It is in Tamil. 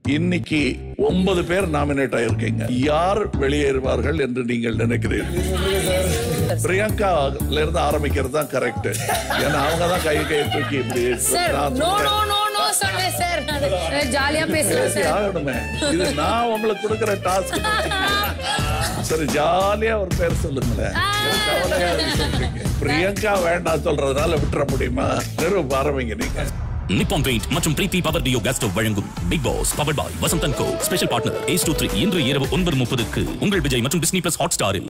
இன்னைக்கு ஒன்பது பேர் நாமினேட் ஆயிருக்கீங்க யார் வெளியேறுவார்கள் என்று நீங்கள் நினைக்கிறீர்கள் பிரியங்கால இருந்து ஆரம்பிக்கிறது தான் கரெக்ட் ஏன்னா அவங்க தான் கை கை தூக்கி இப்படி சார் நான் நோ சொல்றேன். நோ நோ நோ சொன்னேன் சார் நான் ஜாலியா பேசுறேன் பேசி சார் ஆகணுமே இது நான் உங்களுக்கு கொடுக்கிற டாஸ்க் சரி ஜாலியா ஒரு பேர் சொல்லுங்களேன் ஒரு கவலையா இருக்கு சொல்றீங்க பிரியங்கா வேண்டாம் சொல்றதுனால விட்டுற முடியுமா நிறுவ ஆரம்பிங்க நீங்க நிப்பான் பெயிண்ட் மற்றும் Preethi power duo gas stove வழங்கும் பிக் பாஸ் பவர் பாய் வசந்தன் கோ ஸ்பெஷல் பார்ட்னர் ஏஸ் டூ த்ரீ இன்று இரவு ஒன்பது முப்பதுக்கு உங்கள் விஜய் மற்றும் டிஸ்னி பிளஸ் ஹாட் ஸ்டாரில்